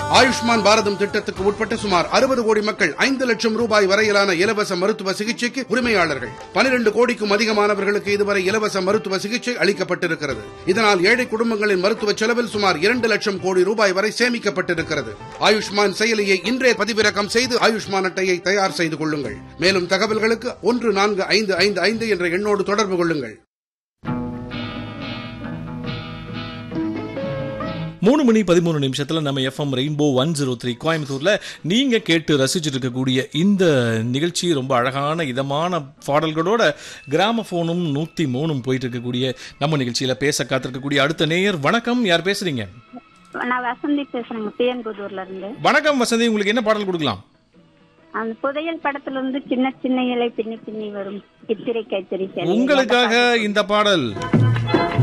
ஆயுஷ்மான் பாரதம் திட்டத்துக்கு உட்பட்ட சுமார் அறுபது கோடி மக்கள் ஐந்து லட்சம் ரூபாய் வரையிலான இலவச மருத்துவ சிகிச்சைக்கு உரிமையாளர்கள் பனிரெண்டு கோடிக்கும் அதிகமானவர்களுக்கு இதுவரை இலவச மருத்துவ சிகிச்சை அளிக்கப்பட்டிருக்கிறது இதனால் ஏழை குடும்பங்களின் மருத்துவ செலவில் சுமார் இரண்டு லட்சம் கோடி ரூபாய் வரை சேமிக்கப்பட்டிருக்கிறது ஆயுஷ்மான் செயலியை இன்றே பதிவிறக்கம் செய்து ஆயுஷ்மான் அட்டையை தயார் செய்து கொள்ளுங்கள் மேலும் தகவல்களுக்கு ஒன்று நான்கு ஐந்து ஐந்து ஐந்து என்ற எண்ணோடு தொடர்பு கொள்ளுங்கள் மூணு மணி பதிமூணு நிமிஷத்துல நம்ம FM rainbow one zero three கோயம்புத்தூர்ல நீங்க கேட்டு ரசிச்சுட்டு இருக்கக்கூடிய இந்த நிகழ்ச்சி ரொம்ப அழகான இதமான பாடல்களோட கிராம போனும் நூத்தி மூணும் போயிட்டு இருக்கக்கூடிய நம்ம நிகழ்ச்சியில பேச காத்திருக்கக்கூடிய அடுத்த நேயர் வணக்கம் யார் பேசுறீங்க நான் வசந்தி பேசுறேங்க பிஎன்புதூர்ல இருந்து வணக்கம் வசந்தி உங்களுக்கு என்ன பாடல் கொடுக்கலாம் அந்த புதையல் படத்துல இருந்து சின்ன சின்ன இலை பின்னி பின்னி வரும் சித்திரை கைத்தறி சேலை. உங்களுக்காக இந்த பாடல்